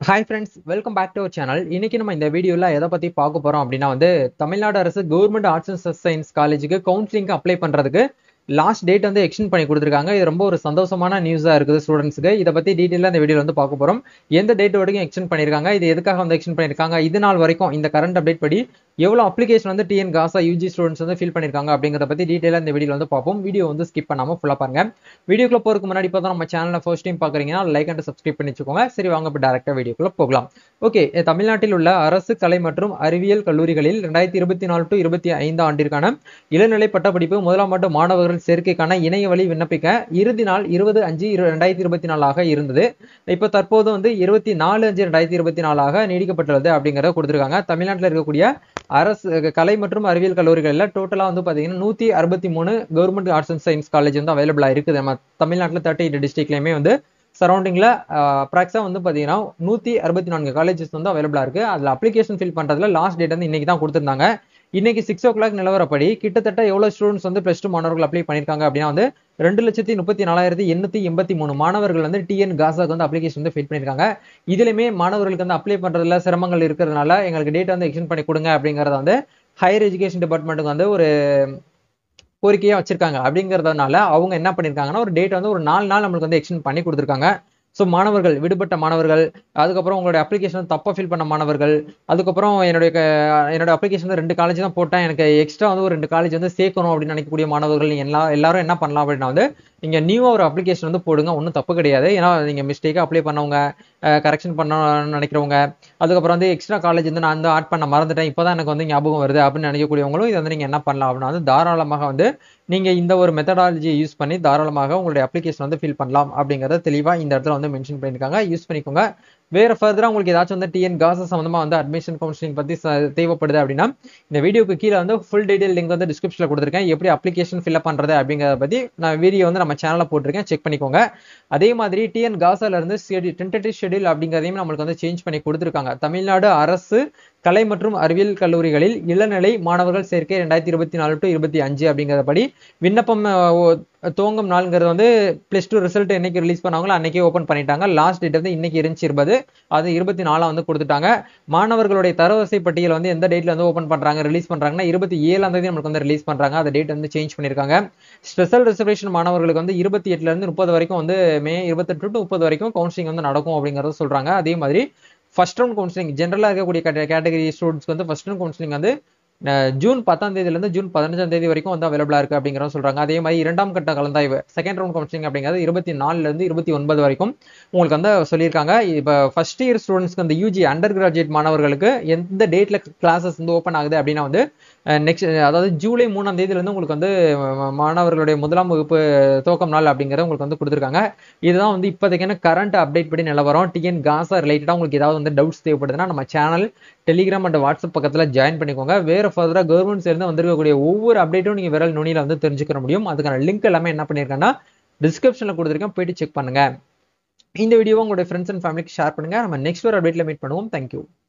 hi friends welcome back to our channel இன்னைக்கு நம்ம இந்த வீடியோவில் எதை பற்றி பார்க்க போகிறோம் அப்படின்னா வந்து தமிழ்நாடு அரசு கவர்மெண்ட் ஆர்ட்ஸ் அண்ட் சயின்ஸ் காலேஜுக்கு கவுன்சிலிங்க்கு அப்ளை பண்ணுறதுக்கு லாஸ்ட் டேட் வந்து எக்ஸ்டெண்ட் பண்ணி கொடுத்துருக்காங்க இது ரொம்ப ஒரு சந்தோஷமான நியூஸாக இருக்குது ஸ்டூடெண்ட்ஸுக்கு இதை பற்றி டீட்டெயிலாக இந்த வீடியோவில் வந்து பார்க்க போகிறோம் எந்த டேட் வரைக்கும் எக்ஸ்டெண்ட் பண்ணியிருக்காங்க இது எதுக்காக வந்து எக்ஸ்டெண்ட் பண்ணியிருக்காங்க இது நாள் வரைக்கும் இந்த கரண்ட் அப்டேட் படி எவ்வளோ அப்ளிகேஷன் வந்து டிஎன் காசா யூஜி ஸ்டூடெண்ட்ஸ் வந்து ஃபில் பண்ணியிருக்காங்க அப்படிங்கிறத பற்றி டீட்டெயிலாக இந்த வீடியோவில் வந்து பார்ப்போம் வீடியோ வந்து ஸ்கிப் பண்ணாமல் ஃபுல்லாக பாருங்க வீடியோக்குள்ள போகிறதுக்கு முன்னாடி இப்போ நம்ம சேனலில் ஃபர்ஸ்ட் டைம் பார்க்குறீங்கன்னா லைக் அண்ட் சப்ஸ்கிரைப் பண்ணி வச்சுக்கோங்க சரி வாங்க இப்போ டேரெக்டாக வீடியோக்குள்ள போகலாம் ஓகே தமிழ்நாட்டில் உள்ள அரசு கலை மற்றும் அறிவியல் கல்லூரிகளில் ரெண்டாயிரத்தி இருபத்தி நாலு டு இருபத்தி ஐந்து ஆண்டிற்கான இளநிலை பட்டப்படிப்பு முதலாம் ஆண்டு மாணவர்கள் சேர்க்கைக்கான இணைய வழி விண்ணப்பிக்க இறுதி நாள் இருபது அஞ்சு ரெண்டாயிரத்தி இருபத்தி நாலாக இருந்தது இப்போ தற்போது வந்து இருபத்தி நாலு அஞ்சு ரெண்டாயிரத்தி இருபத்தி நாலாக நீடிக்கப்பட்டுள்ளது அப்படிங்கிறத கொடுத்துருக்காங்க தமிழ்நாட்டில் இருக்கக்கூடிய அரசு கலை மற்றும் அறிவியல் கல்லூரிகளில் டோட்டலாக வந்து பார்த்தீங்கன்னா நூற்றி அறுபத்தி மூணு government arts and science college வந்து அவைலபிளாக இருக்குது நம்ம தமிழ்நாட்டில் தேர்ட்டி எயிட் டிஸ்ட்ரிக்ட்லையுமே வந்து சரௌண்டிங்கில் ப்ராக்ஸாக வந்து பார்த்தீங்கன்னா நூற்றி அறுபத்தி நான்கு காலேஜஸ் வந்து அவைலபிளாக இருக்குது அதில் அப்ளிகேஷன் ஃபில் பண்ணுறதுல லாஸ்ட் டேட் வந்து இன்றைக்கி தான் கொடுத்துருந்தாங்க இன்னைக்கு சிக்ஸ் ஓ கிளாக் நிலவரப்படி கிட்டத்தட்ட எவ்வளோ ஸ்டூடெண்ட்ஸ் வந்து ப்ளஸ் டூ மாணவர்கள் அப்ளை பண்ணியிருக்காங்க அப்படின்னா வந்து ரெண்டு லட்சத்தி முப்பத்தி நாலாயிரத்தி எண்ணூற்றி எண்பத்தி மூணு மாணவர்கள் வந்து டிஎன் காசாக்கு வந்து அப்ளிகேஷன் வந்து ஃபில் பண்ணியிருக்காங்க இதுலையுமே மாணவர்களுக்கு வந்து அப்ளை பண்ணுறதுல சிரமங்கள் இருக்கிறதுனால எங்களுக்கு டேட் வந்து எக்ஸ்டெண்ட் பண்ணி கொடுங்க அப்படிங்கிறத வந்து ஹையர் எஜுகேஷன் டிபார்ட்மெண்ட்டுக்கு வந்து ஒரு கோரிக்கையாக வச்சிருக்காங்க அப்படிங்கிறதுனால அவங்க என்ன பண்ணியிருக்காங்கன்னா ஒரு டேட் வந்து ஒரு நாலு நாள் நம்மளுக்கு வந்து எக்ஸ்டெண்ட் பண்ணி கொடுத்துருக்காங்க ஸோ மாணவர்கள் விடுபட்ட மாணவர்கள் அதுக்கப்புறம் உங்களுடைய அப்ளிகேஷன் தப்பாக ஃபில் பண்ண மாணவர்கள் அதுக்கப்புறம் என்னுடைய என்னோட அப்ளிகேஷன் ரெண்டு காலேஜ் தான் போட்டேன் எனக்கு எக்ஸ்ட்ரா வந்து ஒரு ரெண்டு காலேஜ் வந்து சேர்க்கணும் அப்படின்னு நினைக்கக்கூடிய மாணவர்கள் நீங்கள் எல்லா எல்லாரும் என்ன பண்ணலாம் அப்படின்னா வந்து நீங்கள் நியூவாக ஒரு அப்ளிகேஷன் வந்து போடுங்க ஒன்றும் தப்பு கிடையாது ஏன்னா நீங்கள் மிஸ்டேக்காக அப்ளை பண்ணவங்க கரெக்ஷன் பண்ணணும்னு நினைக்கிறவங்க அதுக்கப்புறம் வந்து எக்ஸ்ட்ரா காலேஜ் வந்து நான் வந்து ஆட் பண்ண மறந்துட்டேன் இப்போ தான் எனக்கு வந்து ஞாபகம் வருது அப்படின்னு நினைக்கக்கூடியவங்களும் இதை வந்து நீங்கள் என்ன பண்ணலாம் அப்படின்னா வந்து தாராளமாக வந்து நீங்கள் இந்த ஒரு மெத்தடாலஜியை யூஸ் பண்ணி தாராளமாக உங்களுடைய அப்ளிகேஷன் வந்து ஃபில் பண்ணலாம் அப்படிங்கிறத தெளிவாக இந்த இடத்துல வந்து மென்ஷன் பண்ணியிருக்காங்க யூஸ் பண்ணிக்கோங்க வேற ஃபர்தராக உங்களுக்கு ஏதாச்சும் வந்து டிஎன் காசஸ் சம்மந்தமாக வந்து அட்மிஷன் கவுன்சிலிங் பற்றி தேவைப்படுது அப்படின்னா இந்த வீடியோக்கு கீழே வந்து ஃபுல் டீடைல் லிங்க் வந்து டிஸ்கிரிப்ஷனில் கொடுத்துருக்கேன் எப்படி அப்ளிகேஷன் ஃபில்அப் பண்ணுறது அப்படிங்கிறத பற்றி நான் வீடியோ வந்து நம்ம சேனலில் போட்டிருக்கேன் செக் பண்ணிக்கோங்க அதே மாதிரி டிஎன் காசால இருந்து ஷெடியூல் டென்டேட்டிவ் ஷெடியூல் அப்படிங்கிறதையும் நம்மளுக்கு வந்து சேஞ்ச் பண்ணி கொடுத்துருக்காங்க தமிழ்நாடு அரசு கலை மற்றும் அறிவியல் கல்லூரிகளில் இளநிலை மாணவர்கள் சேர்க்கை ரெண்டாயிரத்தி இருபத்தி நாலு டு இருபத்தி அஞ்சு அப்படிங்கிறபடி விண்ணப்பம் துவங்கும் நாளுங்கிறது வந்து பிளஸ் டூ ரிசல்ட் என்னைக்கு ரிலீஸ் பண்ணாங்களோ அன்னைக்கே ஓப்பன் பண்ணிட்டாங்க லாஸ்ட் டேட் வந்து இன்னைக்கு இருந்துச்சு இருபது அது இருபத்தி நாலாம் வந்து கொடுத்துட்டாங்க மாணவர்களுடைய தரவரிசை பட்டியல் வந்து எந்த டேட்ல வந்து ஓப்பன் பண்றாங்க ரிலீஸ் பண்றாங்கன்னா இருபத்தி ஏழாம் தேதி நம்மளுக்கு வந்து ரிலீஸ் பண்றாங்க அந்த டேட் வந்து சேஞ்ச் பண்ணிருக்காங்க ஸ்பெஷல் ரிசர்வேஷன் மாணவர்களுக்கு வந்து இருபத்தி எட்டுல இருந்து முப்பது வரைக்கும் வந்து மே இருபத்தெட்டு டு முப்பது வரைக்கும் கவுன்சிலிங் வந்து நடக்கும் அப்படிங்கறத சொல்றாங்க அதே மாதிரி ஃபர்ஸ்ட் ரவுண்ட் கவுன்சிலிங் ஜென்ரலாக இருக்கக்கூடிய கேட்டகரி ஸ்டூடெண்ட்ஸ்க்கு வந்து ஃபர்ஸ்ட் ரவுண்ட் கவுன்சிலிங் வந்து ஜூன் பத்தாம் தேதியிலேருந்து ஜூன் பதினஞ்சாம் தேதி வரைக்கும் வந்து அவைலபிளாக இருக்குது அப்படிங்கிறத சொல்கிறாங்க அதே மாதிரி இரண்டாம் கட்ட கலந்தாய்வு செகண்ட் ரவுண்ட் கவுன்சிலிங் அப்படிங்கிறது இருபத்தி நாலுலேருந்து இருபத்தி ஒன்பது வரைக்கும் உங்களுக்கு வந்து சொல்லியிருக்காங்க இப்போ ஃபர்ஸ்ட் இயர் ஸ்டூடெண்ட்ஸ்க்கு அந்த யூஜி அண்டர் கிராஜுவேட் மாணவர்களுக்கு எந்த டேட்டில் கிளாஸஸ் வந்து ஓப்பன் ஆகுது அப்படின்னா வந்து நெக்ஸ்ட் அதாவது ஜூலை மூணாம் தேதியிலேருந்து உங்களுக்கு வந்து மாணவர்களுடைய முதலாம் வகுப்பு துவக்கம் நாள் அப்படிங்கிறத உங்களுக்கு வந்து கொடுத்துருக்காங்க இதுதான் வந்து இப்போதைக்கான கரண்ட் அப்டேட் படி நிலவரம் டிஎன் காசா ரிலேட்டடாக உங்களுக்கு ஏதாவது வந்து டவுட்ஸ் தேவைப்படுதுன்னா நம்ம சேனல் டெலிகிராம் அண்ட் வாட்ஸ்அப் பக்கத்தில் ஜாயின் பண்ணிக்கோங்க வேறு ஃபர்தராக கவர்மெண்ட் சேர்ந்து வந்திருக்கக்கூடிய ஒவ்வொரு அப்டேட்டும் நீங்கள் விரல் நுனியில் வந்து தெரிஞ்சுக்க முடியும் அதுக்கான லிங்க் எல்லாமே என்ன பண்ணியிருக்கேன்னா டிஸ்கிரிப்ஷனில் கொடுத்துருக்கேன் போயிட்டு செக் பண்ணுங்க இந்த வீடியோவை உங்களுடைய ஃப்ரெண்ட்ஸ் அண்ட் ஃபேமிலிக்கு ஷேர் பண்ணுங்க நம்ம நெக்ஸ்ட் ஒரு அப்டேட்ல மீட் பண்ணுவோம் தேங்க்யூ